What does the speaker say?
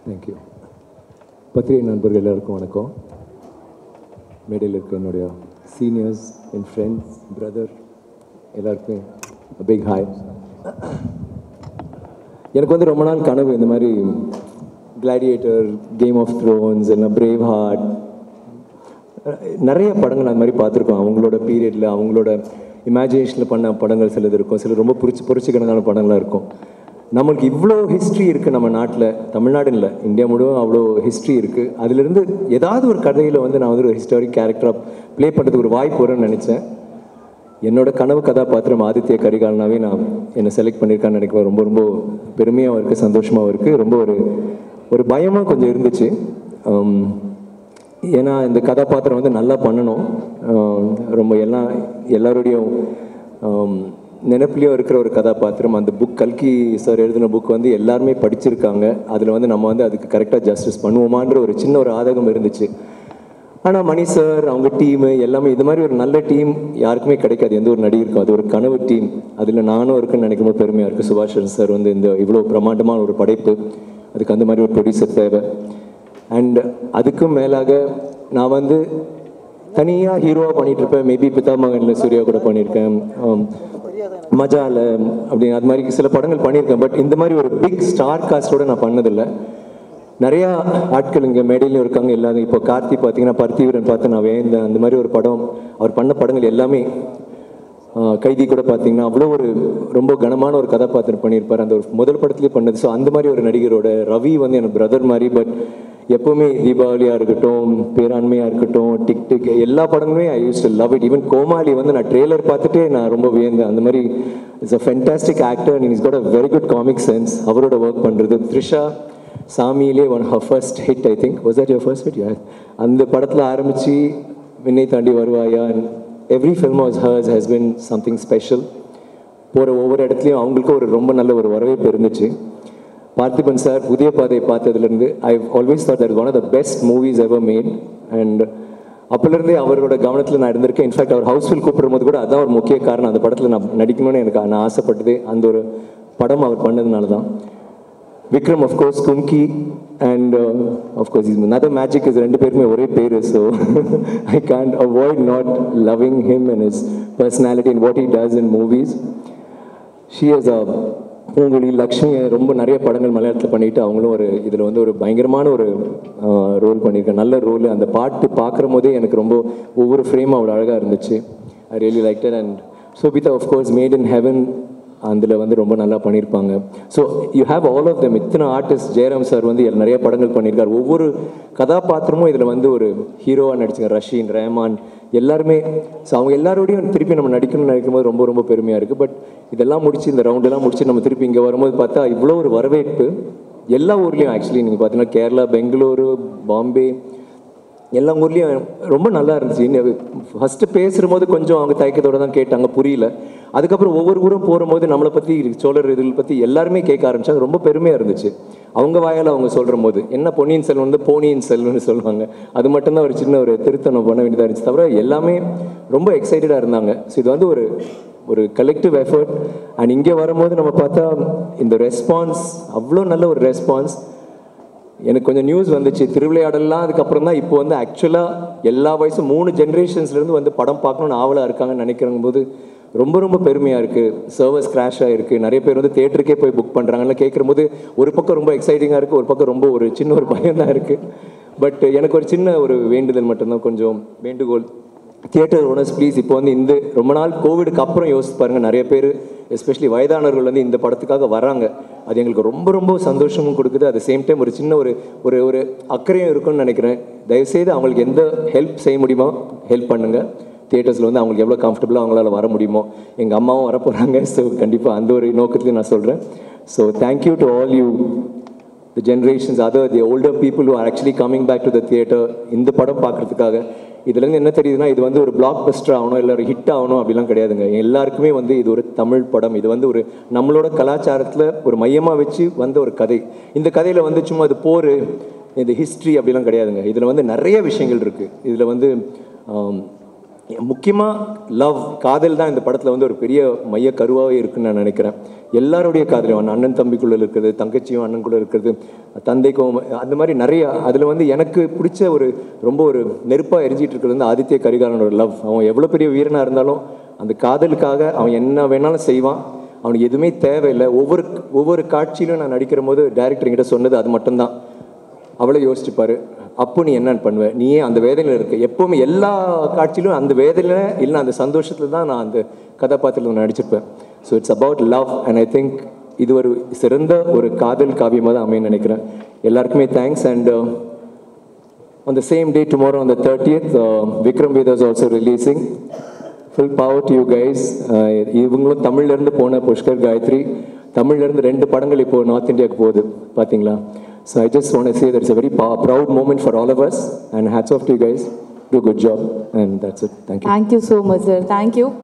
Thank you பத்திரிகை நண்பர்கள் எல்லாருக்கும் வணக்கம் மேடையில் இருக்க என்னுடைய சீனியர்ஸ் என் ஃப்ரெண்ட்ஸ் பிரதர் எல்லாருக்குமே பிக் ஹாய் எனக்கு வந்து ரொம்ப நாள் கனவு இந்த மாதிரி கிளாடியேட்டர் கேம் ஆஃப் த்ரோன்ஸ் இல்லை பிரேவ் ஹார்ட் நிறைய படங்கள் அந்த மாதிரி பார்த்துருக்கோம் அவங்களோட பீரியடில் அவங்களோட இமேஜினேஷனில் பண்ண படங்கள் சிலது இருக்கும் சில ரொம்ப புரிச்சு புரட்சிக்கணக்கான படங்களாக இருக்கும் நம்மளுக்கு இவ்வளோ ஹிஸ்ட்ரி இருக்குது நம்ம நாட்டில் தமிழ்நாடு இல்லை இந்தியா முழுவதும் அவ்வளோ ஹிஸ்ட்ரி இருக்குது அதுலேருந்து ஏதாவது ஒரு கதையில் வந்து நான் வந்து ஒரு ஹிஸ்டாரிக் கேரக்டராக ப்ளே பண்ணுறதுக்கு ஒரு வாய்ப்பு வரும்னு நினச்சேன் என்னோட கனவு கதாபாத்திரம் ஆதித்ய கரிகாலனாவே நான் என்னை செலக்ட் பண்ணியிருக்கான்னு நினைக்கிறேன் ரொம்ப ரொம்ப பெருமையாகவும் இருக்குது சந்தோஷமாகவும் இருக்குது ரொம்ப ஒரு ஒரு பயமாக கொஞ்சம் இருந்துச்சு Um, ஏன்னா இந்த கதாபாத்திரம் வந்து நல்லா பண்ணணும் Um, ரொம்ப எல்லாம் எல்லாருடையும் um, நினைப்புலையும் இருக்கிற ஒரு கதாபாத்திரம் அந்த புக் கல்கி சார் எழுதின புக் வந்து எல்லாருமே படிச்சிருக்காங்க அதில் வந்து நம்ம வந்து அதுக்கு கரெக்டாக ஜஸ்டிஸ் பண்ணுவோமான்ற ஒரு சின்ன ஒரு ஆதகம் இருந்துச்சு ஆனால் மணி சார் அவங்க டீமு எல்லாமே இது மாதிரி ஒரு நல்ல டீம் யாருக்குமே கிடைக்காது எந்த ஒரு நடிகருக்கும் அது ஒரு கனவு டீம் அதில் நானும் இருக்குன்னு நினைக்கும் போது பெருமையாக இருக்குது சுபாஷன் சார் வந்து இந்த இவ்வளோ பிரமாண்டமான ஒரு படைப்பு அதுக்கு அந்த மாதிரி ஒரு ப்ரொடியூசர் தேவை அண்ட் அதுக்கும் மேலாக நான் வந்து தனியாக ஹீரோவாக பண்ணிட்டு இருப்பேன் மேபி பிதாமகனில் சூர்யா கூட பண்ணியிருக்கேன் um, மஜால அப்படி அது மாதிரி சில படங்கள் பண்ணியிருக்கேன் பட் இந்த மாதிரி ஒரு பிக் ஸ்டார் காஸ்டோட நான் பண்ணதில்லை நிறையா ஆட்கள் இங்கே மேடையிலும் இருக்காங்க எல்லாரும் இப்போ கார்த்தி பார்த்தீங்கன்னா பர்த்திவீரன் பார்த்து நான் வேந்தேன் அந்த மாதிரி ஒரு படம் அவர் பண்ண படங்கள் எல்லாமே ஆஹ், கைதி கூட பார்த்தீங்கன்னா அவ்வளோ ஒரு ரொம்ப கனமான ஒரு கதாபாத்திரம் பண்ணியிருப்பார் அந்த ஒரு முதல் படத்துலேயே பண்ணது ஸோ அந்த மாதிரி ஒரு நடிகரோட ரவி வந்து எனக்கு பிரதர் மாதிரி பட் எப்போவுமே தீபாவளியாக இருக்கட்டும் பேராண்மையாக இருக்கட்டும் டிக் டிக் எல்லா படங்களுமே I use to love it even Comali வந்து நான் ட்ரெய்லர் பார்த்துட்டே நான் ரொம்ப வியந்தேன் அந்த மாதிரி it's a fantastic actor is got a very good comic sense அவரோட ஒர்க் பண்ணுறது த்ரிஷா சாமியிலே one her first hit I think was that your first hit யார் அந்த படத்தில் ஆரம்பித்து விண்ணை தாண்டி வருவாயா every film was hers has been something special போகிற ஒவ்வொரு இடத்துலையும் அவங்களுக்கும் ஒரு ரொம்ப நல்ல ஒரு வரவேற்பு இருந்துச்சு பார்த்திபன் சார் புதிய பாதையை பார்த்ததுலேருந்து I always thought that one of the best movies ever made and அப்போலேருந்தே அவரோட கவனத்தில் நான் இருந்திருக்கேன் இன்ஃபேக்ட் அவர் ஹவுஸ்ஃபுல் கூப்பிடும் போது கூட அதான் ஒரு முக்கிய காரணம் அந்த படத்தில் நான் நடிக்கணும்னு எனக்கு நான் ஆசைப்பட்டது அந்த ஒரு படம் அவர் பண்ணதுனால தான் Vikram of course Kumki and of course is another magic is ரெண்டு பேருமே ஒரே பேர் so I can't avoid not loving him and his personality and what he does in movies she is a Poonguzhi Lakshmi ரொம்ப நிறைய படங்கள் மலையாளத்தில் பண்ணிட்டு அவங்களும் ஒரு இதில் வந்து ஒரு பயங்கரமான ஒரு ரோல் பண்ணியிருக்கேன் நல்ல ரோல் அந்த பாட்டு பார்க்குற போதே எனக்கு ரொம்ப ஒவ்வொரு ஃப்ரேமும் அவ்வளோ அழகாக இருந்துச்சு I really like it and Sobhita of course made in heaven அதில் வந்து ரொம்ப நல்லா பண்ணியிருப்பாங்க so you have all of them இத்தனை ஆர்டிஸ்ட் ஜெயராம் சார் வந்து எல் நிறைய படங்கள் பண்ணியிருக்காரு ஒவ்வொரு கதாபாத்திரமும் இதில் வந்து ஒரு ஹீரோவாக நடிச்சிருக்காரு ரஷீன் ரஹ்மான் எல்லாருமே ஸோ அவங்க எல்லாரோடையும் திருப்பி நம்ம நடிக்கணும்னு நினைக்கும் போது ரொம்ப ரொம்ப பெருமையாக இருக்குது பட் இதெல்லாம் முடிச்சு இந்த ரவுண்டெல்லாம் முடிச்சு நம்ம திருப்பி இங்கே வரும்போது பார்த்தா இவ்வளோ ஒரு வரவேற்பு எல்லா ஊர்லேயும் ஆக்சுவலி நீங்கள் பார்த்தீங்கன்னா கேரளா பெங்களூரு பாம்பே எல்லா ஊர்லேயும் ரொம்ப நல்லா இருந்துச்சு ஃபஸ்ட்டு பேசுகிற போது கொஞ்சம் அவங்க தயக்கத்தோட தான் கேட்டாங்க புரியல அதுக்கப்புறம் ஒவ்வொரு ஊரும் போகும்போது நம்மளை பற்றி சோழர் இதில் பற்றி எல்லாருமே கேட்க ஆரம்பிச்சாங்க ரொம்ப பெருமையாக இருந்துச்சு அவங்க வாயால் அவங்க சொல்கிற போது என்ன பொன்னியின் செல்வன் வந்து போனியின் செல்வன்னு சொல்லுவாங்க அது மட்டும்தான் ஒரு சின்ன ஒரு திருத்தணம் பண்ண வேண்டியதாக இருந்துச்சு தவிர எல்லாமே ரொம்ப எக்ஸைட்டடாக இருந்தாங்க ஸோ இது வந்து ஒரு ஒரு கலெக்டிவ் எஃபர்ட் அண்ட் இங்கே வரும்போது நம்ம பார்த்தா இந்த ரெஸ்பான்ஸ் அவ்வளோ நல்ல ஒரு ரெஸ்பான்ஸ் எனக்கு கொஞ்சம் நியூஸ் வந்துச்சு திருவிளையாடலாம் அதுக்கப்புறம் தான் இப்போ வந்து ஆக்சுவலாக எல்லா வயசும் மூணு ஜென்ரேஷன்ஸ்லேருந்து வந்து படம் பார்க்கணும்னு ஆவலாக இருக்காங்கன்னு நினைக்கிறங்க போது ரொம்ப ரொம்ப பெருமையாக இருக்குது சர்வஸ் கிராஷ் ஆகிருக்கு நிறைய பேர் வந்து தேட்டருக்கே போய் புக் பண்ணுறாங்கலாம் கேட்குற போது ஒரு பக்கம் ரொம்ப எக்ஸைட்டிங்காக இருக்குது ஒரு பக்கம் ரொம்ப ஒரு சின்ன ஒரு பயம் தான் இருக்குது பட் எனக்கு ஒரு சின்ன ஒரு வேண்டுதல் மட்டும்தான் கொஞ்சம் வேண்டுகோள் தியேட்டர் ஓனர்ஸ் ப்ளீஸ் இப்போ வந்து இந்த ரொம்ப நாள் கோவிடுக்கு அப்புறம் யோசிச்சு பாருங்க நிறைய பேர் எஸ்பெஷலி வயதானவர்கள் வந்து இந்த படத்துக்காக வராங்க அது எங்களுக்கு ரொம்ப ரொம்ப சந்தோஷமும் கொடுக்குது அட் சேம் டைம் ஒரு சின்ன ஒரு ஒரு ஒரு அக்கறையும் இருக்கும்னு நினைக்கிறேன் தயவுசெய்து அவங்களுக்கு எந்த ஹெல்ப் செய்ய முடியுமோ ஹெல்ப் பண்ணுங்க தியேட்டர்ஸில் வந்து அவங்களுக்கு எவ்வளோ கம்ஃபர்டபுளாக அவங்களால வர முடியுமோ எங்கள் அம்மாவும் வர போகிறாங்க ஸோ கண்டிப்பாக அந்த ஒரு நோக்கத்துலையும் நான் சொல்கிறேன் so thank you to all you the generations other the older people who are actually coming back to the theater இந்த படம் பார்க்கறதுக்காக இதுலேருந்து என்ன தெரியுதுன்னா இது வந்து ஒரு பிளாக் பஸ்டர் ஆகணும் இல்லை ஒரு ஹிட் ஆகணும் அப்படிலாம் கிடையாதுங்க எல்லாருக்குமே வந்து இது ஒரு தமிழ் படம் இது வந்து ஒரு நம்மளோட கலாச்சாரத்தில் ஒரு மையமாக வச்சு வந்த ஒரு கதை இந்த கதையில் வந்து சும்மா அது போர் இந்த ஹிஸ்ட்ரி அப்படிலாம் கிடையாதுங்க இதில் வந்து நிறைய விஷயங்கள் இருக்குது இதில் வந்து ஆம், முக்கியமாக லவ் காதல் தான் இந்த படத்தில் வந்து ஒரு பெரிய மைய கருவாகவே இருக்குன்னு நான் நினைக்கிறேன் எல்லாருடைய காதலும் அண்ணன் தம்பிக்குள்ள இருக்கிறது தங்கச்சியும் அண்ணனுக்குள்ள இருக்கிறது தந்தைக்கும் அந்த மாதிரி நிறைய அதில் வந்து எனக்கு பிடிச்ச ஒரு ரொம்ப ஒரு நெருப்பாக எரிஞ்சிட்டு இருக்கிறது வந்து ஆதித்ய கரிகாலனோட லவ் அவன் எவ்வளோ பெரிய வீரனாக இருந்தாலும் அந்த காதலுக்காக அவன் என்ன வேணாலும் செய்வான் அவனுக்கு எதுவுமே தேவையில்லை ஒவ்வொரு ஒவ்வொரு காட்சியிலும் நான் நடிக்கிற போது டேரக்டர் என்கிட்ட சொன்னது அது மட்டும்தான் அவளை யோசிச்சுப்பாரு அப்போ நீ என்னன்னு பண்ணுவ நீயே அந்த வேதனையில் இருக்க எப்பவுமே எல்லா காட்சியிலும் அந்த வேதனையில இல்லை அந்த சந்தோஷத்துல தான் நான் அந்த கதாபாத்திரத்தில் நடிச்சிருப்பேன் so it's about love and I think இது ஒரு சிறந்த ஒரு காதல் காவியமாக தான் அமையன்னு நினைக்கிறேன் எல்லாருக்குமே thanks and on the same day tomorrow on the 30th uh, vikram Vedha is also releasing full power to you guys uh, இவங்களும் தமிழ்ல இருந்து போன புஷ்கர் காயத்ரி தமிழ்ல இருந்து ரெண்டு படங்கள் இப்போ நார்த் இந்தியாவுக்கு போகுது பாத்தீங்களா so i just want to say that it's a very pow- proud moment for all of us and hats off to you guys do a good job and that's it thank you Thank you so much, sir. Thank you.